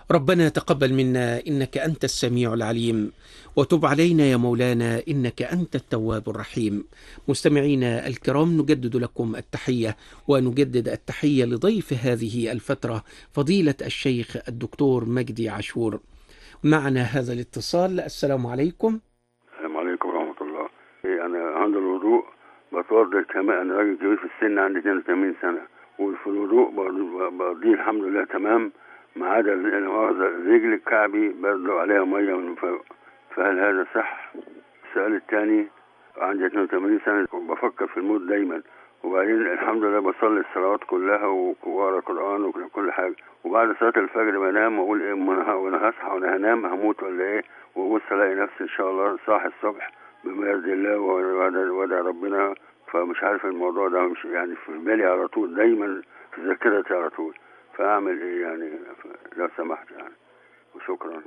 ربنا تقبل منا انك انت السميع العليم وتب علينا يا مولانا انك انت التواب الرحيم مستمعينا الكرام نجدد لكم التحيه ونجدد التحيه لضيف هذه الفتره فضيله الشيخ الدكتور مجدي عاشور معنا هذا الاتصال السلام عليكم السلام عليكم ورحمة الله إيه أنا عند الوضوء بتوضى كمان أنا راجل كبير في السن عندي 82 سنة وفي الوضوء برضه بقضيه الحمد لله تمام ما عدا ال- أنا مؤاخذة رجلي كعبي برضه عليها مية من فوق فهل هذا صح؟ السؤال الثاني عندي 82 سنة وبفكر في الموت دايما وبعدين الحمد لله بصلي الصلوات كلها وأقرأ قرآن وكل حاجة وبعد صلاة الفجر بنام وأقول إيه أما أنا ه- وأنا هصحى وأنا هنام هموت ولا إيه وأبص ألاقي نفسي إن شاء الله صاحي الصبح بما يرضي الله وأدعي وأدعي ربنا فمش عارف الموضوع ده مش يعني في بالي على طول دايما في ذاكرتي على طول فأعمل إيه يعني لو سمحت يعني وشكرا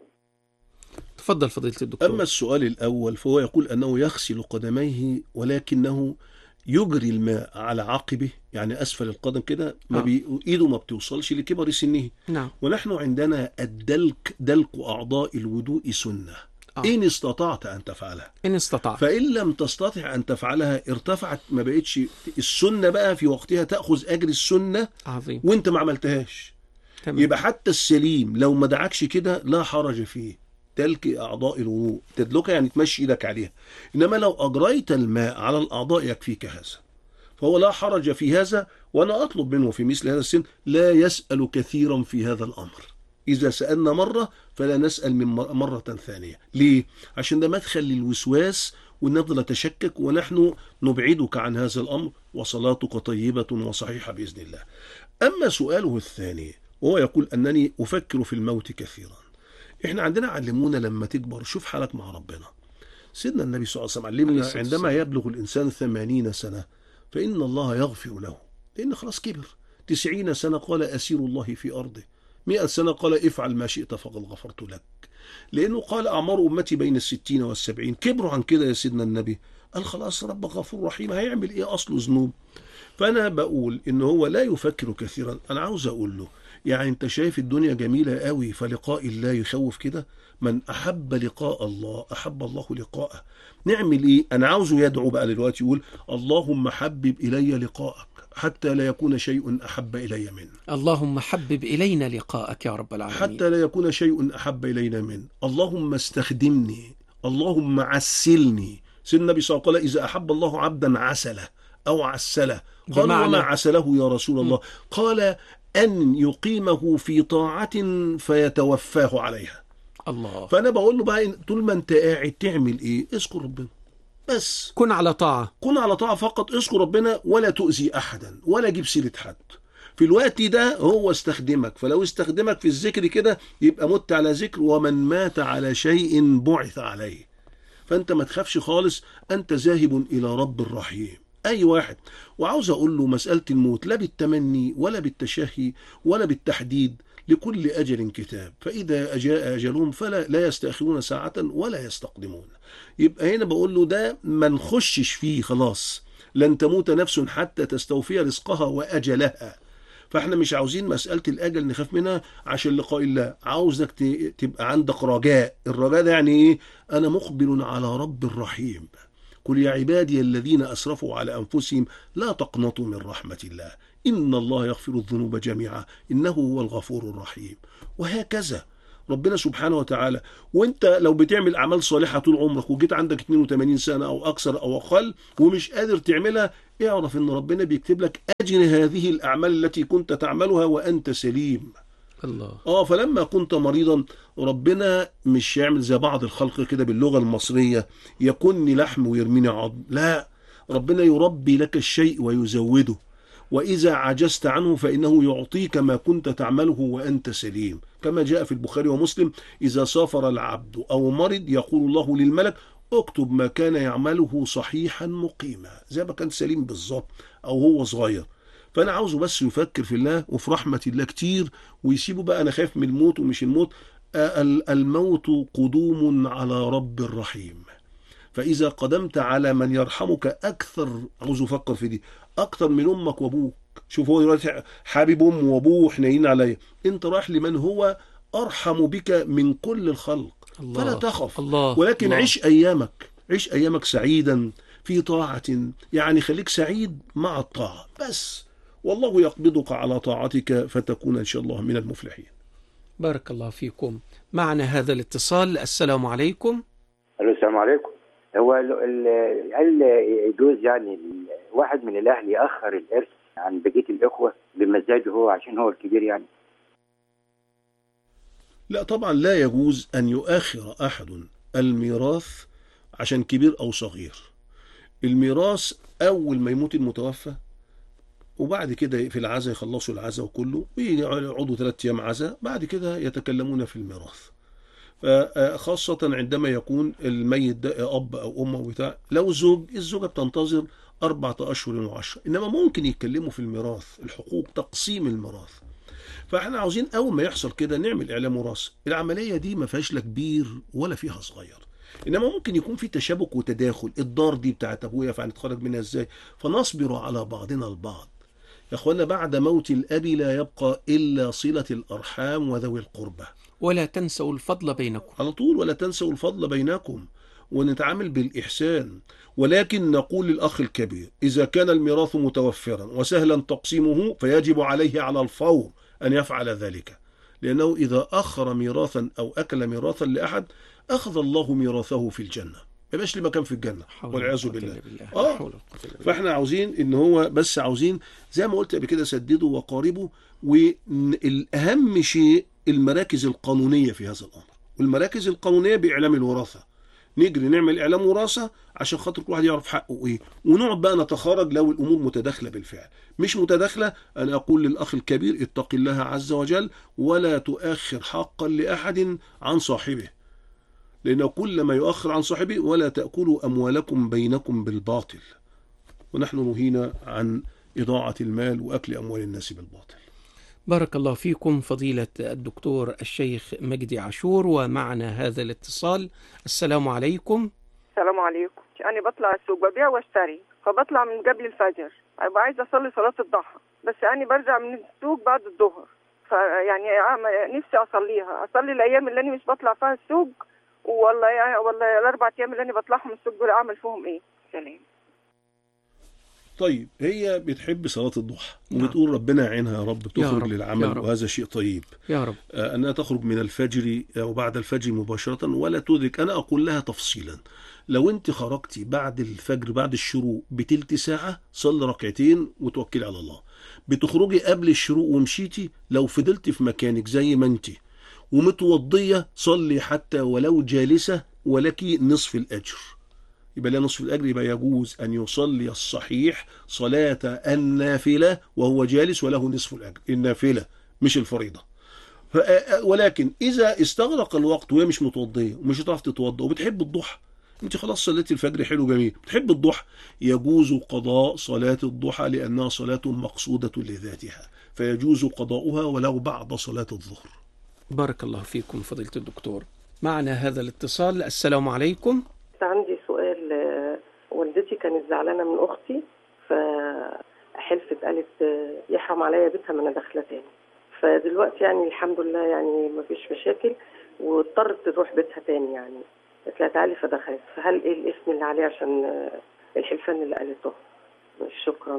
تفضل فضيله الدكتور أما السؤال الأول فهو يقول أنه يغسل قدميه ولكنه يجري الماء على عقبه يعني أسفل القدم كده ما آه. بي... إيده ما بتوصلش لكبر سنه نعم ونحن عندنا الدلك دلك أعضاء الوضوء سنة آه. إن استطعت أن تفعلها ان استطعت فإن لم تستطع أن تفعلها ارتفعت ما بقتش السنة بقى في وقتها تأخذ أجر السنة عظيم وانت ما عملتهاش تمام يبقى حتى السليم لو ما دعكش كده لا حرج فيه تلك أعضاء الوضوء تدلكها يعني تمشي إيدك عليها إنما لو أجريت الماء على الأعضاء يكفيك هذا فهو لا حرج في هذا وأنا أطلب منه في مثل هذا السن لا يسأل كثيرا في هذا الأمر إذا سألنا مرة فلا نسأل من مر- مرة ثانية ليه؟ عشان ده مدخل للوسواس ونفضل نتشكك ونحن نبعدك عن هذا الأمر وصلاتك طيبة وصحيحة بإذن الله أما سؤاله الثاني وهو يقول أنني أفكر في الموت كثيرا إحنا عندنا علمونا لما تكبر شوف حالك مع ربنا سيدنا النبي صلى الله عليه وسلم عليه علمنا الصلاة عندما والسلام. يبلغ الإنسان ثمانين سنة فإن الله يغفر له لأن خلاص كبر تسعين سنة قال أسير الله في أرضه مئة سنة قال افعل ما شئت فقد غفرت لك لأنه قال أعمار أمتي بين الستين والسبعين كبروا عن كده يا سيدنا النبي قال خلاص رب غفور رحيم هيعمل إيه أصله ذنوب فأنا بقول إن هو لا يفكر كثيرا أنا عاوز أقول له يعني أنت شايف الدنيا جميلة قوي فلقاء الله يخوف كده من أحب لقاء الله أحب الله لقاءه نعمل إيه أنا عاوزه يدعو بقى دلوقتي يقول اللهم حبب إلي لقاءك حتى لا يكون شيء أحب إلي منه اللهم حبب الينا لقاءك يا رب العالمين حتى لا يكون شيء أحب إلينا منه اللهم استخدمني اللهم عسلني سيدنا النبي صلى الله عليه وسلم قال إذا أحب الله عبدا عسله أو عسله قال بمعنى- وما عسله يا رسول الله قال أن يقيمه في طاعة فيتوفاه عليها الله فأنا بقول له بقى إن- طول ما أنت قاعد تعمل إيه اذكر ربنا بس كن على طاعه كن على طاعة فقط اذكر ربنا ولا تؤذي أحدا ولا جيب سيرة حد في الوقت ده هو استخدمك فلو استخدمك في الذكر كده يبقى مت على ذكر ومن مات على شيء بعث عليه فأنت ما تخافش خالص أنت ذاهب إلى رب الرحيم أي واحد وعاوز أقول له مسألة الموت لا بالتمني ولا بالتشهي ولا بالتحديد لكل أجل كتاب فإذا جاء أجلهم فلا لا يستأخرون ساعة ولا يستقدمون يبقى هنا بقول له ده ما نخشش فيه خلاص لن تموت نفس حتى تستوفي رزقها وأجلها فاحنا مش عاوزين مسألة الأجل نخاف منها عشان لقاء الله عاوزك ت- تبقى عندك رجاء الرجاء ده يعني ايه أنا مقبل على رب الرحيم قل يا عبادي الذين أسرفوا على أنفسهم لا تقنطوا من رحمة الله إن الله يغفر الذنوب جميعا إنه هو الغفور الرحيم وهكذا ربنا سبحانه وتعالى وانت لو بتعمل اعمال صالحه طول عمرك وجيت عندك 82 سنه او اكثر او اقل ومش قادر تعملها اعرف ان ربنا بيكتب لك اجر هذه الاعمال التي كنت تعملها وانت سليم الله اه فلما كنت مريضا ربنا مش يعمل زي بعض الخلق كده باللغه المصريه يكني لحم ويرميني عظم لا ربنا يربي لك الشيء ويزوده وإذا عجزت عنه فإنه يعطيك ما كنت تعمله وأنت سليم كما جاء في البخاري ومسلم إذا سافر العبد أو مرض يقول الله للملك اكتب ما كان يعمله صحيحا مقيما زي ما كان سليم بالظبط أو هو صغير فأنا عاوزه بس يفكر في الله وفي رحمة الله كتير ويسيبه بقى أنا خايف من الموت ومش الموت آه، ال- الموت قدوم على رب الرحيم فإذا قدمت على من يرحمك أكثر عاوز أفكر في دي أكثر من أمك وأبوك شوف هو دلوقتي حبيب أمه وأبوه حنين عليا أنت رايح لمن هو ارحم بك من كل الخلق الله فلا تخف الله ولكن الله. عيش ايامك عيش ايامك سعيدا في طاعه يعني خليك سعيد مع الطاعه بس والله يقبضك على طاعتك فتكون ان شاء الله من المفلحين بارك الله فيكم معنا هذا الاتصال السلام عليكم الو السلام عليكم هو ال- ال- هل يجوز يعني ال- واحد من الاهل ياخر الارث عن بقيه الاخوه بمزاجه هو عشان هو الكبير يعني لا طبعا لا يجوز أن يؤخر أحد الميراث عشان كبير أو صغير الميراث أول ما يموت المتوفى وبعد كده في العزاء يخلصوا العزاء وكله ويقعدوا ثلاثة أيام عزاء بعد كده يتكلمون في الميراث خاصة عندما يكون الميت ده أب أو أم أو بتاع لو زوج الزوجة بتنتظر أربعة أشهر وعشرة إنما ممكن يتكلموا في الميراث الحقوق تقسيم الميراث فاحنا عاوزين اول ما يحصل كده نعمل اعلام وراثه العمليه دي ما فيهاش لا كبير ولا فيها صغير انما ممكن يكون في تشابك وتداخل الدار دي بتاعت ابويا فهنتخرج منها ازاي فنصبر على بعضنا البعض يا اخوانا بعد موت الاب لا يبقى الا صله الارحام وذوي القربى ولا تنسوا الفضل بينكم على طول ولا تنسوا الفضل بينكم ونتعامل بالإحسان ولكن نقول للأخ الكبير إذا كان الميراث متوفرا وسهلا تقسيمه فيجب عليه على الفور أن يفعل ذلك لأنه إذا أخر ميراثا أو أكل ميراثا لأحد أخذ الله ميراثه في الجنة ما يبقاش ليه مكان في الجنة حول والعياذ ولا قوة بالله إلا بالله. آه. لا حول ولا قوة إلا بالله. فاحنا عاوزين ان هو بس عاوزين زي ما قلت قبل كده سددوا وقاربوا والاهم شيء المراكز القانونيه في هذا الامر والمراكز القانونيه باعلام الوراثه نجري نعمل اعلام وراثه عشان خاطر كل واحد يعرف حقه ايه ونقعد بقى نتخارج لو الامور متداخله بالفعل مش متداخله انا اقول للاخ الكبير اتق الله عز وجل ولا تؤخر حقا لاحد عن صاحبه لأنه كل ما يؤخر عن صاحبه ولا تأكلوا أموالكم بينكم بالباطل ونحن نهينا عن إضاعة المال وأكل أموال الناس بالباطل بارك الله فيكم فضيلة الدكتور الشيخ مجدي عاشور ومعنا هذا الاتصال السلام عليكم السلام عليكم أنا بطلع السوق ببيع واشتري فبطلع من قبل الفجر أبقى عايزة أصلي صلاة الضحى بس أنا برجع من السوق بعد الظهر فيعني أعمل- نفسي أصليها أصلي الأيام اللي أنا مش بطلع فيها السوق والله يعني والله الأربع أيام اللي أنا بطلعهم السوق دول أعمل فيهم إيه؟ سلام طيب هي بتحب صلاة الضحى نعم. وبتقول ربنا يعينها يا رب يا تخرج رب، يا للعمل رب. وهذا شيء طيب يا رب آه، أنها تخرج من الفجر أو بعد الفجر مباشرة ولا تدرك أنا أقول لها تفصيلا لو أنت خرجتي بعد الفجر بعد الشروق بتلت ساعة صلي ركعتين وتوكلي على الله بتخرجي قبل الشروق ومشيتي لو فضلتي في مكانك زي ما أنت ومتوضية صلي حتى ولو جالسة ولك نصف الأجر يبقى لا نصف الأجر يبقى يجوز أن يصلي الصحيح صلاة النافلة وهو جالس وله نصف الأجر النافلة مش الفريضة ف- ولكن إذا استغرق الوقت وهي مش متوضية ومش هتعرف تتوضأ وبتحب الضحى انت خلاص صليتي الفجر حلو جميل بتحب الضحى يجوز قضاء صلاة الضحى لأنها صلاة مقصودة لذاتها فيجوز قضاؤها ولو بعد صلاة الظهر بارك الله فيكم فضيلة الدكتور معنا هذا الاتصال السلام عليكم عندي سؤال آه، والدتي كانت زعلانة من أختي فحلفت قالت آه، يحرم عليا بيتها ما أنا داخلة تاني فدلوقتي يعني الحمد لله يعني ما فيش مشاكل واضطرت تروح بيتها تاني يعني قالت لها تعالي فدخلت فهل ايه الاسم اللي عليه عشان آه، الحلفان اللي قالته شكرا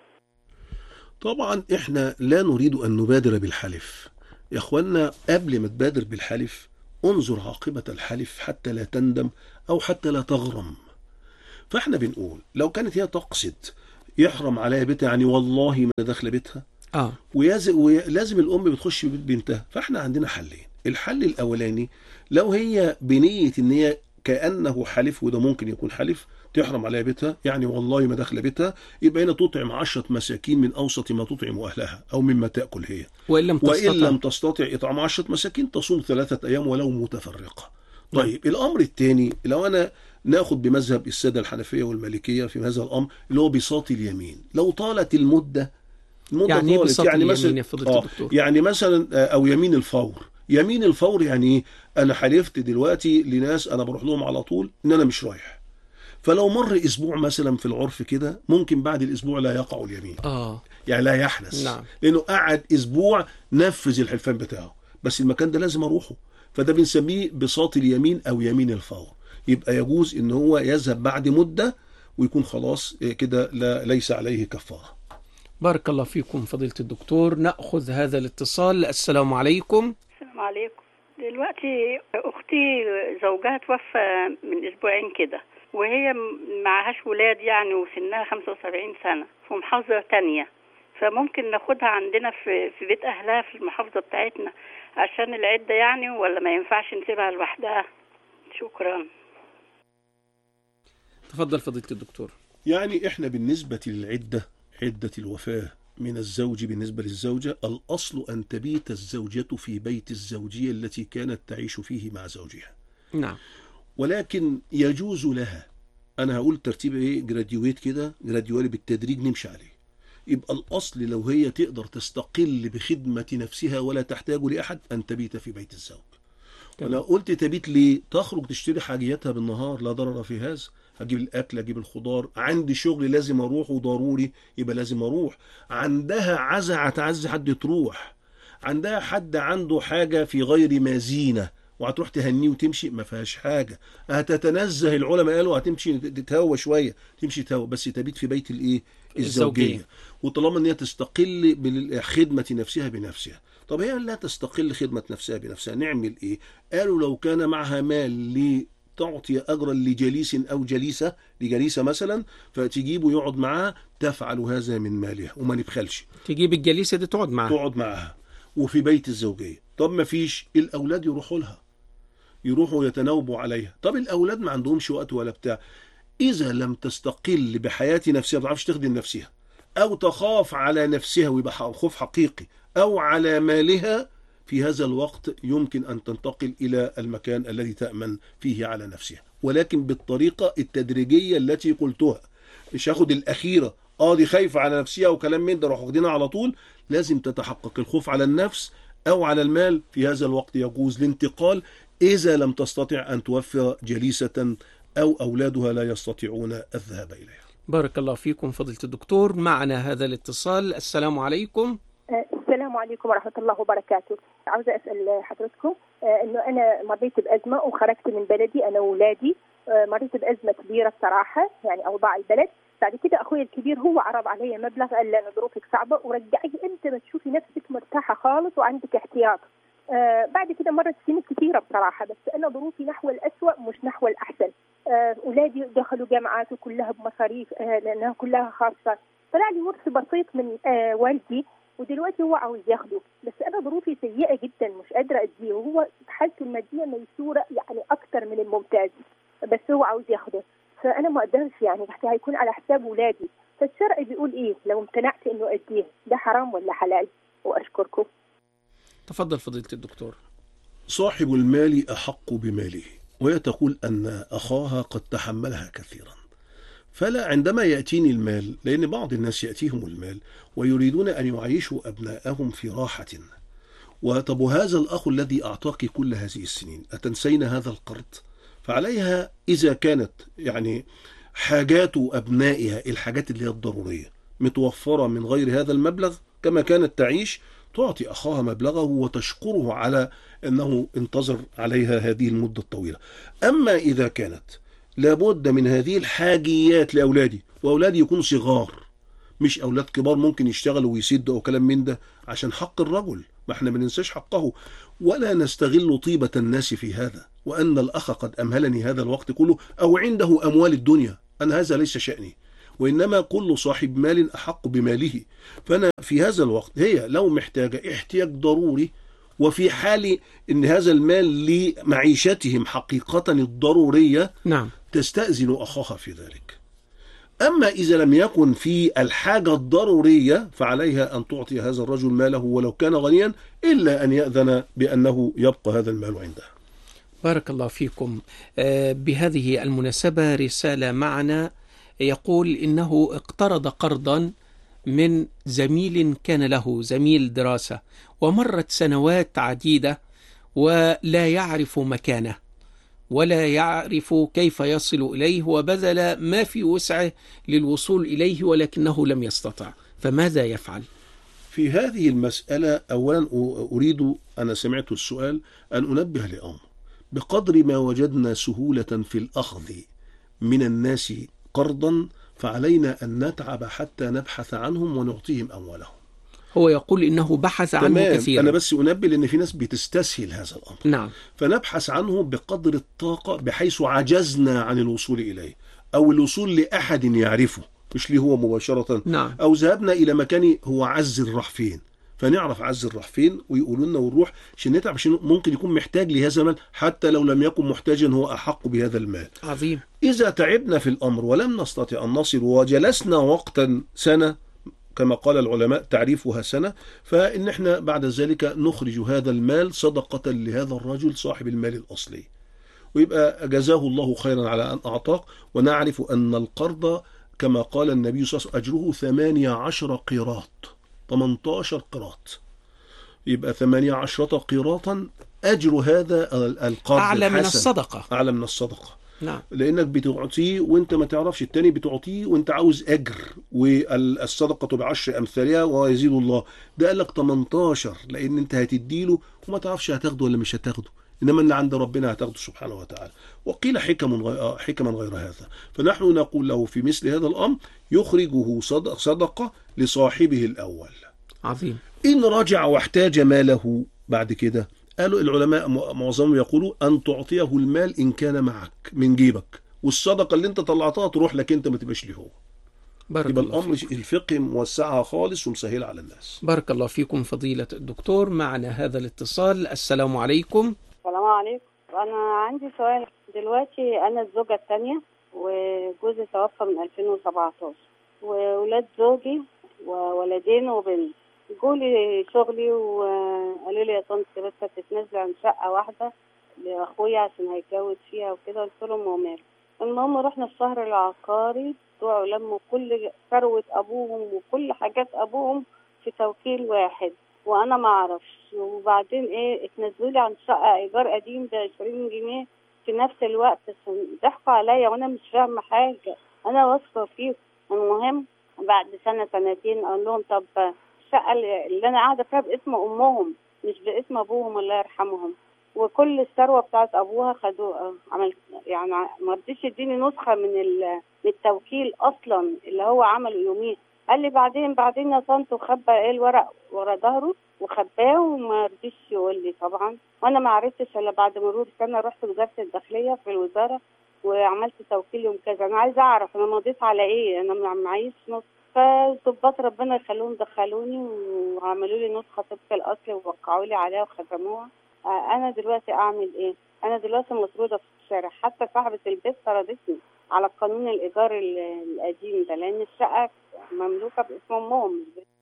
طبعا احنا لا نريد ان نبادر بالحلف يا اخوانا قبل ما تبادر بالحلف انظر عاقبة الحلف حتى لا تندم او حتى لا تغرم فاحنا بنقول لو كانت هي تقصد يحرم عليها بيتها يعني والله ما داخله بيتها اه ويز- ولازم الام بتخش بيت بنتها فاحنا عندنا حلين الحل الاولاني لو هي بنيه ان هي كانه حلف وده ممكن يكون حلف تحرم عليها بيتها يعني والله ما داخله بيتها يبقى هنا تطعم عشرة مساكين من اوسط ما تطعم اهلها او مما تاكل هي وإن لم وان تستطع لم تستطع اطعام عشرة مساكين تصوم ثلاثه ايام ولو متفرقه طيب الامر الثاني لو انا ناخد بمذهب الساده الحنفيه والمالكيه في هذا الامر اللي هو بساط اليمين لو طالت المده المده يعني إيه طالت بساط يعني اليمين مثلا يا فضيلة آه الدكتور؟ يعني مثلا آه، او يمين الفور يمين الفور يعني ايه انا حلفت دلوقتي لناس انا بروح لهم على طول ان انا مش رايح فلو مر اسبوع مثلا في العرف كده ممكن بعد الاسبوع لا يقع اليمين اه يعني لا يحنث نعم. لانه قعد اسبوع نفذ الحلفان بتاعه بس المكان ده لازم اروحه فده بنسميه بساط اليمين او يمين الفور يبقى يجوز ان هو يذهب بعد مده ويكون خلاص إيه كده لا ليس عليه كفاره بارك الله فيكم فضيلة الدكتور نأخذ هذا الاتصال السلام عليكم السلام عليكم دلوقتي اختي زوجها توفى من اسبوعين كده وهي م- معهاش ولاد يعني وسنها 75 سنة في محافظة تانية فممكن ناخدها عندنا في في بيت اهلها في المحافظة بتاعتنا عشان العدة يعني ولا ما ينفعش نسيبها لوحدها شكرا تفضل فضيلة الدكتور يعني احنا بالنسبة للعدة عدة الوفاة من الزوج بالنسبة للزوجة الأصل أن تبيت الزوجة في بيت الزوجية التي كانت تعيش فيه مع زوجها نعم ولكن يجوز لها أنا هقول ترتيب إيه جراديويت كده جراديوالي بالتدريج نمشي عليه يبقى الأصل لو هي تقدر تستقل بخدمة نفسها ولا تحتاج لأحد أن تبيت في بيت الزوج تمام. ولا قلت تبيت ليه تخرج تشتري حاجياتها بالنهار لا ضرر في هذا هجيب الاكل اجيب الخضار عندي شغل لازم اروح وضروري يبقى لازم اروح عندها عزا هتعزي حد تروح عندها حد عنده حاجه في غير ما زينه وهتروح تهنيه وتمشي ما فيهاش حاجه هتتنزه العلماء قالوا هتمشي تتهوى شويه تمشي تهوى بس تبيت في بيت الايه الزوجية. الزوجيه وطالما ان هي تستقل بخدمه نفسها بنفسها طب هي لا تستقل خدمه نفسها بنفسها نعمل ايه قالوا لو كان معها مال لتعطي اجرا لجليس او جليسه لجليسه مثلا فتجيبه يقعد معاها تفعل هذا من مالها وما نبخلش تجيب الجليسة دي تقعد معها تقعد معاها وفي بيت الزوجيه طب ما فيش الاولاد يروحوا لها يروحوا يتناوبوا عليها طب الاولاد ما عندهمش وقت ولا بتاع اذا لم تستقل بحياه نفسها ما تعرفش تخدم نفسها او تخاف على نفسها ويبقى ح- خوف حقيقي او على مالها في هذا الوقت يمكن ان تنتقل الى المكان الذي تامن فيه على نفسها ولكن بالطريقه التدريجيه التي قلتها مش هاخد الاخيره اه دي خايفه على نفسها وكلام من ده روح واخدينها على طول لازم تتحقق الخوف على النفس او على المال في هذا الوقت يجوز الانتقال اذا لم تستطع ان توفر جليسه او اولادها لا يستطيعون الذهاب اليها بارك الله فيكم فضيلة الدكتور معنا هذا الاتصال السلام عليكم السلام عليكم ورحمة الله وبركاته عاوزة أسأل حضرتكم آه، إنه أنا مريت بأزمة وخرجت من بلدي أنا وولادي آه، مريت بأزمة كبيرة بصراحة يعني أوضاع البلد بعد كده أخوي الكبير هو عرض علي مبلغ قال لي أنا ظروفك صعبة ورجعي أنت ما تشوفي نفسك مرتاحة خالص وعندك احتياط آه بعد كده مرت سنين كثيرة بصراحة بس أنا ظروفي نحو الأسوأ مش نحو الأحسن آه أولادي دخلوا جامعات وكلها بمصاريف آه لأنها كلها خاصة طلع لي ورث بسيط من آه والدي ودلوقتي هو عاوز ياخده بس انا ظروفي سيئه جدا مش قادره اديه وهو حالته الماديه ميسوره يعني اكتر من الممتاز بس هو عاوز ياخده فانا ما اقدرش يعني حتى هيكون على حساب ولادي فالشرع بيقول ايه لو امتنعت انه اديه ده حرام ولا حلال واشكركم تفضل فضيلة الدكتور صاحب المال احق بماله وهي تقول ان اخاها قد تحملها كثيرا فلا عندما ياتيني المال لان بعض الناس ياتيهم المال ويريدون ان يعيشوا ابناءهم في راحه وطب هذا الاخ الذي اعطاك كل هذه السنين اتنسين هذا القرض فعليها اذا كانت يعني حاجات ابنائها الحاجات اللي هي الضروريه متوفره من غير هذا المبلغ كما كانت تعيش تعطي اخاها مبلغه وتشكره على انه انتظر عليها هذه المده الطويله اما اذا كانت لابد من هذه الحاجيات لاولادي واولادي يكونوا صغار مش اولاد كبار ممكن يشتغلوا ويسدوا او كلام من ده عشان حق الرجل ما احنا ما ننساش حقه ولا نستغل طيبه الناس في هذا وان الاخ قد امهلني هذا الوقت كله او عنده اموال الدنيا انا هذا ليس شاني وانما كل صاحب مال احق بماله فانا في هذا الوقت هي لو محتاجه احتياج ضروري وفي حال ان هذا المال لمعيشتهم حقيقه الضروريه نعم تستأذن أخاها في ذلك أما إذا لم يكن في الحاجة الضرورية فعليها أن تعطي هذا الرجل ماله ولو كان غنيا إلا أن يأذن بأنه يبقى هذا المال عنده بارك الله فيكم آه، بهذه المناسبة رسالة معنا يقول إنه اقترض قرضا من زميل كان له زميل دراسة ومرت سنوات عديدة ولا يعرف مكانه ولا يعرف كيف يصل إليه وبذل ما في وسعه للوصول إليه ولكنه لم يستطع فماذا يفعل؟ في هذه المسألة أولا أ- أريد أنا سمعت السؤال أن أنبه لأمر بقدر ما وجدنا سهولة في الأخذ من الناس قرضا فعلينا أن نتعب حتى نبحث عنهم ونعطيهم أموالهم هو يقول إنه بحث عنه تمام كثيرا أنا بس أنبه لأن في ناس بتستسهل هذا الأمر نعم فنبحث عنه بقدر الطاقة بحيث عجزنا عن الوصول إليه أو الوصول لأحد يعرفه مش ليه هو مباشرة نعم أو ذهبنا إلى مكان هو عز الراح فين فنعرف عز الراح فين ويقولوا لنا ونروح عشان نتعب عشان ممكن يكون محتاج لهذا المال حتى لو لم يكن محتاجا هو أحق بهذا المال عظيم إذا تعبنا في الأمر ولم نستطع أن نصل وجلسنا وقتا سنة كما قال العلماء تعريفها سنة فإن احنا بعد ذلك نخرج هذا المال صدقة لهذا الرجل صاحب المال الأصلي ويبقى جزاه الله خيرا على أن أعطاك ونعرف أن القرض كما قال النبي صلى الله عليه وسلم أجره ثمانية عشر قيراط 18 قيراط يبقى ثمانية عشرة قيراطا أجر هذا القرض أعلى من الحسن. الصدقة أعلى من الصدقة نعم لانك بتعطيه وانت ما تعرفش التاني بتعطيه وانت عاوز اجر والصدقه بعشر امثالها ويزيد الله ده قال لك 18 لان انت هتديله وما تعرفش هتاخده ولا مش هتاخده انما اللي عند ربنا هتاخده سبحانه وتعالى وقيل حكم غير حكما غير هذا فنحن نقول له في مثل هذا الامر يخرجه صدق صدقه لصاحبه الاول عظيم إن رجع واحتاج ماله بعد كده قالوا العلماء م- معظمهم يقولوا أن تعطيه المال إن كان معك من جيبك والصدقة اللي أنت طلعتها تروح لك أنت ما تبقاش ليه هو بارك يبقى الله الأمر فيك. الفقه موسعها خالص ومسهلة على الناس بارك الله فيكم فضيلة الدكتور معنا هذا الاتصال السلام عليكم السلام عليكم انا عندي سؤال دلوقتي انا الزوجه الثانيه وجوزي توفى من 2017 وولاد زوجي وولدين وبنت جولي شغلي وقالوا لي يا طنط بس تتنازلي عن شقه واحده لاخويا عشان هيتجوز فيها وكده قلت لهم وماله المهم رحنا الشهر العقاري بتوعه لموا كل ثروه ابوهم وكل حاجات ابوهم في توكيل واحد وانا ما اعرفش وبعدين ايه اتنزلوا لي عن شقه ايجار قديم ب 20 جنيه في نفس الوقت عشان ضحكوا عليا وانا مش فاهمه حاجه انا واثقه فيهم المهم بعد سنه سنتين اقول لهم طب الشقه اللي اللي انا قاعده فيها باسم امهم مش باسم ابوهم الله يرحمهم وكل الثروه بتاعت ابوها خدوها عملت يعني ما رضيش يديني نسخه من ال- من التوكيل اصلا اللي هو عمله يوميها قال لي بعدين بعدين يا طنط وخبى ايه الورق ورا ظهره وخباه وما رضيش يقول لي طبعا وانا ما عرفتش الا بعد مرور سنه رحت وزاره الداخليه في الوزاره وعملت توكيل يوم كذا انا عايزه اعرف انا مضيت على ايه انا ما معيش نسخه فالظباط ربنا يخليهم دخلوني وعملوا لي نسخه طبق الاصل ووقعوا لي عليها وختموها آه، انا دلوقتي اعمل ايه انا دلوقتي مطروده في الشارع حتى صاحبه البيت طردتني على قانون الايجار ال- القديم ده لان الشقه مملوكه باسم امهم مش باسم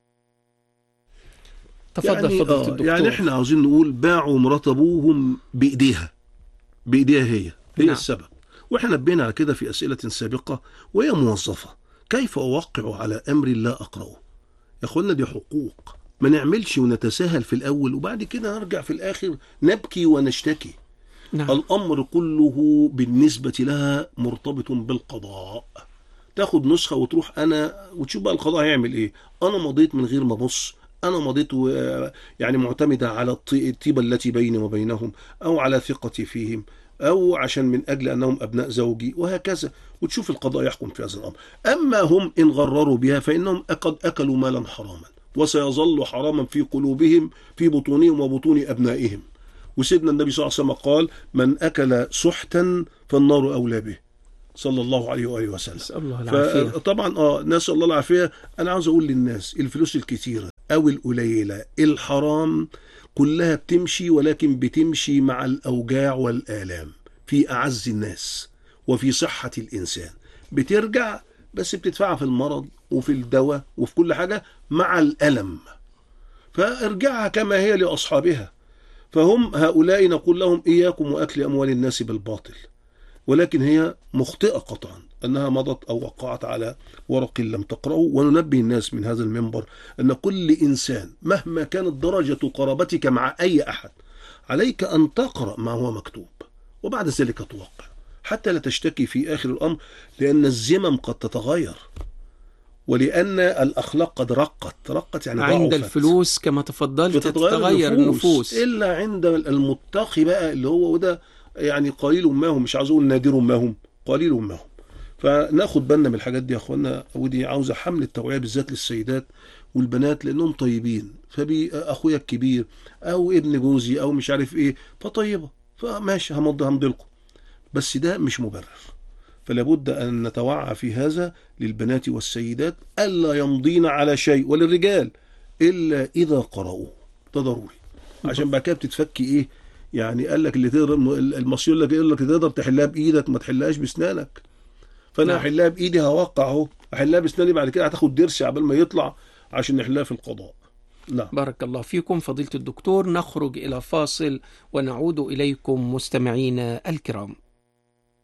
تفضل يعني, فضيلة آه الدكتور يعني احنا عاوزين نقول باعوا مرات ابوهم بايديها بايديها هي هي نعم. نعم. السبب واحنا نبهنا على كده في اسئله سابقه وهي موظفه كيف اوقع على امر لا اقراه يا اخوانا دي حقوق ما نعملش ونتساهل في الاول وبعد كده نرجع في الاخر نبكي ونشتكي نعم الامر كله بالنسبه لها مرتبط بالقضاء تاخد نسخه وتروح انا وتشوف بقى القضاء هيعمل ايه انا مضيت من غير ما ابص انا مضيت و- يعني معتمده على الط- الطيبه التي بيني وبينهم او على ثقتي فيهم او عشان من اجل انهم ابناء زوجي وهكذا وتشوف القضاء يحكم في هذا الامر اما هم ان غرروا بها فانهم قد اكلوا مالا حراما وسيظل حراما في قلوبهم في بطونهم وبطون ابنائهم وسيدنا النبي صلى الله عليه وسلم قال من اكل سحتا فالنار اولى به صلى الله عليه واله وسلم نسأل الله العافية فطبعا اه نسال الله العافيه انا عاوز اقول للناس الفلوس الكتيره او القليله الحرام كلها بتمشي ولكن بتمشي مع الاوجاع والالام في اعز الناس وفي صحه الانسان بترجع بس بتدفعها في المرض وفي الدواء وفي كل حاجه مع الالم فارجعها كما هي لاصحابها فهم هؤلاء نقول لهم اياكم واكل اموال الناس بالباطل ولكن هي مخطئة قطعا أنها مضت أو وقعت على ورق لم تقرأه وننبه الناس من هذا المنبر أن كل إنسان مهما كانت درجة قرابتك مع أي أحد عليك أن تقرأ ما هو مكتوب وبعد ذلك توقع حتى لا تشتكي في آخر الأمر لأن الزمم قد تتغير ولان الاخلاق قد رقت رقت يعني عند ضعفت. الفلوس كما تفضلت بتتغير تتغير النفوس الا عند المتقي بقى اللي هو وده يعني قليل ما هم مش عاوز اقول نادر ما هم قليل ما هم فناخد بالنا من الحاجات دي يا اخوانا ودي عاوزه حمل التوعيه بالذات للسيدات والبنات لانهم طيبين فبي اخويا الكبير او ابن جوزي او مش عارف ايه فطيبه فماشي همضي همضي لكم بس ده مش مبرر فلا بد ان نتوعى في هذا للبنات والسيدات الا يمضين على شيء وللرجال الا اذا قرأوه ده ضروري عشان بعد كده بتتفكي ايه يعني قال لك اللي تقدر المصير لك يقول لك تقدر تحلها بايدك ما تحلهاش باسنانك فانا نعم. هحلها بايدي هوقع اهو هحلها باسناني بعد كده هتاخد درس عبال ما يطلع عشان نحلها في القضاء نعم بارك الله فيكم فضيلة الدكتور نخرج إلى فاصل ونعود إليكم مستمعينا الكرام